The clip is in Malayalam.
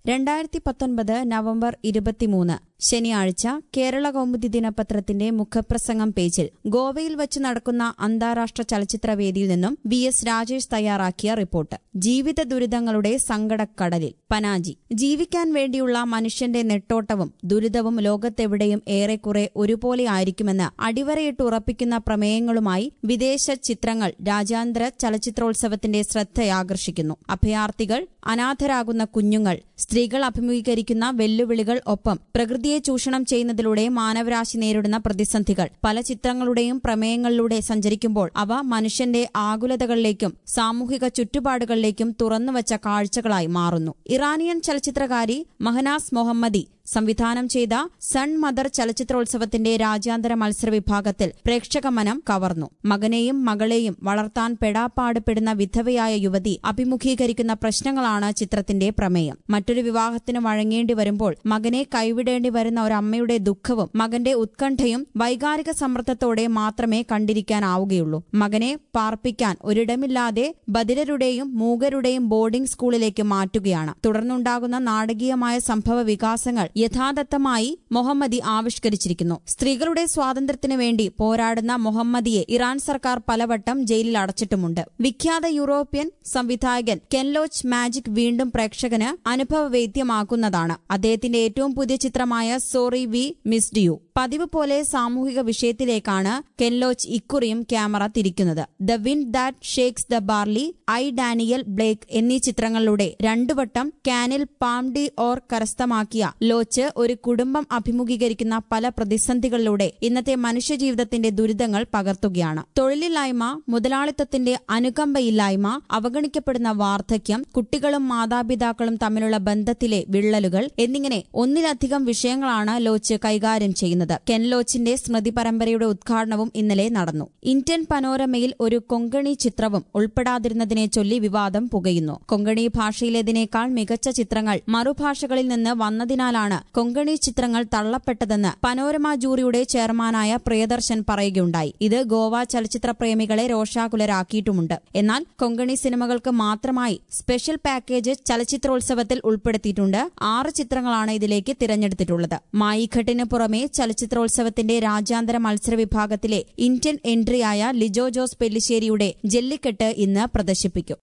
രണ്ടായിരത്തി പത്തൊൻപത് നവംബർ ഇരുപത്തിമൂന്ന് ശനിയാഴ്ച കേരള കൗമുദി ദിനപത്രത്തിന്റെ മുഖപ്രസംഗം പേജിൽ ഗോവയിൽ വച്ച് നടക്കുന്ന അന്താരാഷ്ട്ര ചലച്ചിത്രവേദിയിൽ നിന്നും വി എസ് രാജേഷ് തയ്യാറാക്കിയ റിപ്പോർട്ട് ജീവിത ദുരിതങ്ങളുടെ സങ്കടക്കടലിൽ പനാജി ജീവിക്കാൻ വേണ്ടിയുള്ള മനുഷ്യന്റെ നെട്ടോട്ടവും ദുരിതവും ലോകത്തെവിടെയും ഏറെക്കുറെ ഒരുപോലെ ആയിരിക്കുമെന്ന് അടിവരയിട്ട് ഉറപ്പിക്കുന്ന പ്രമേയങ്ങളുമായി വിദേശ ചിത്രങ്ങൾ രാജ്യാന്തര ചലച്ചിത്രോത്സവത്തിന്റെ ശ്രദ്ധയാകർഷിക്കുന്നു അഭയാർത്ഥികൾ അനാഥരാകുന്ന കുഞ്ഞുങ്ങൾ സ്ത്രീകൾ അഭിമുഖീകരിക്കുന്ന വെല്ലുവിളികൾ ഒപ്പം പ്രകൃതിയെ ചൂഷണം ചെയ്യുന്നതിലൂടെ മാനവരാശി നേരിടുന്ന പ്രതിസന്ധികൾ പല ചിത്രങ്ങളുടെയും പ്രമേയങ്ങളിലൂടെ സഞ്ചരിക്കുമ്പോൾ അവ മനുഷ്യന്റെ ആകുലതകളിലേക്കും സാമൂഹിക ചുറ്റുപാടുകളിലേക്കും തുറന്നുവച്ച കാഴ്ചകളായി മാറുന്നു ഇറാനിയൻ ചലച്ചിത്രകാരി മഹനാസ് മൊഹമ്മദി സംവിധാനം ചെയ്ത സൺ മദർ ചലച്ചിത്രോത്സവത്തിന്റെ രാജ്യാന്തര മത്സര വിഭാഗത്തിൽ പ്രേക്ഷക മനം കവർന്നു മകനെയും മകളെയും വളർത്താൻ പെടാപ്പാടുപെടുന്ന വിധവയായ യുവതി അഭിമുഖീകരിക്കുന്ന പ്രശ്നങ്ങളാണ് ചിത്രത്തിന്റെ പ്രമേയം മറ്റൊരു വിവാഹത്തിന് വഴങ്ങേണ്ടി വരുമ്പോൾ മകനെ കൈവിടേണ്ടി വരുന്ന ഒരമ്മയുടെ ദുഃഖവും മകന്റെ ഉത്കണ്ഠയും വൈകാരിക സമ്മർദ്ദത്തോടെ മാത്രമേ കണ്ടിരിക്കാനാവുകയുള്ളൂ മകനെ പാർപ്പിക്കാൻ ഒരിടമില്ലാതെ ബദിരരുടെയും മൂകരുടെയും ബോർഡിംഗ് സ്കൂളിലേക്ക് മാറ്റുകയാണ് തുടർന്നുണ്ടാകുന്ന നാടകീയമായ സംഭവ വികാസങ്ങൾ യഥാതഥമായി മൊഹമ്മദി ആവിഷ്കരിച്ചിരിക്കുന്നു സ്ത്രീകളുടെ സ്വാതന്ത്ര്യത്തിനു വേണ്ടി പോരാടുന്ന മൊഹമ്മദിയെ ഇറാൻ സർക്കാർ പലവട്ടം ജയിലിൽ അടച്ചിട്ടുമുണ്ട് വിഖ്യാത യൂറോപ്യൻ സംവിധായകൻ കെൻലോച്ച് മാജിക് വീണ്ടും പ്രേക്ഷകന് അനുഭവവേദ്യമാക്കുന്നതാണ് അദ്ദേഹത്തിന്റെ ഏറ്റവും പുതിയ ചിത്രമായ സോറി വി മിസ്ഡ് യു പതിവ് പോലെ സാമൂഹിക വിഷയത്തിലേക്കാണ് കെൻലോച്ച് ഇക്കുറിയും ക്യാമറ തിരിക്കുന്നത് the wind that shakes the barley I Daniel Blake എന്നീ ചിത്രങ്ങളിലൂടെ രണ്ടുവട്ടം കാനിൽ പാം ഡി ഓർ കരസ്ഥമാക്കിയ ലോച്ച് ഒരു കുടുംബം അഭിമുഖീകരിക്കുന്ന പല പ്രതിസന്ധികളിലൂടെ ഇന്നത്തെ മനുഷ്യജീവിതത്തിന്റെ ദുരിതങ്ങൾ പകർത്തുകയാണ് തൊഴിലില്ലായ്മ മുതലാളിത്തത്തിന്റെ അനുകമ്പയില്ലായ്മ അവഗണിക്കപ്പെടുന്ന വാർദ്ധക്യം കുട്ടികളും മാതാപിതാക്കളും തമ്മിലുള്ള ബന്ധത്തിലെ വിള്ളലുകൾ എന്നിങ്ങനെ ഒന്നിലധികം വിഷയങ്ങളാണ് ലോച്ച് കൈകാര്യം ചെയ്യുന്നത് കെൻ ലോച്ചിന്റെ സ്മൃതി പരമ്പരയുടെ ഉദ്ഘാടനവും ഇന്നലെ നടന്നു ഇന്ത്യൻ പനോരമയിൽ ഒരു കൊങ്കണി ചിത്രവും ഉൾപ്പെടാതിരുന്നതിനെ ചൊല്ലി വിവാദം പുകയുന്നു കൊങ്കണി ഭാഷയിലേതിനേക്കാൾ മികച്ച ചിത്രങ്ങൾ മറുഭാഷകളിൽ നിന്ന് വന്നതിനാലാണ് കൊങ്കണി ചിത്രങ്ങൾ തള്ളപ്പെട്ടതെന്ന് പനോരമ ജൂറിയുടെ ചെയർമാനായ പ്രിയദർശൻ പറയുകയുണ്ടായി ഇത് ഗോവ ചലച്ചിത്ര പ്രേമികളെ രോഷാകുലരാക്കിയിട്ടുമുണ്ട് എന്നാൽ കൊങ്കണി സിനിമകൾക്ക് മാത്രമായി സ്പെഷ്യൽ പാക്കേജ് ചലച്ചിത്രോത്സവത്തിൽ ഉൾപ്പെടുത്തിയിട്ടുണ്ട് ആറ് ചിത്രങ്ങളാണ് ഇതിലേക്ക് തിരഞ്ഞെടുത്തിട്ടുള്ളത് മായിഘട്ടിന് പുറമെ ചലച്ചിത്രോത്സവത്തിന്റെ രാജ്യാന്തര മത്സര വിഭാഗത്തിലെ ഇന്ത്യൻ എൻട്രിയായ ലിജോ ജോസ് പെല്ലിശ്ശേരിയുടെ ജല്ലിക്കെട്ട് ഇന്ന് പ്രദർശിപ്പിക്കും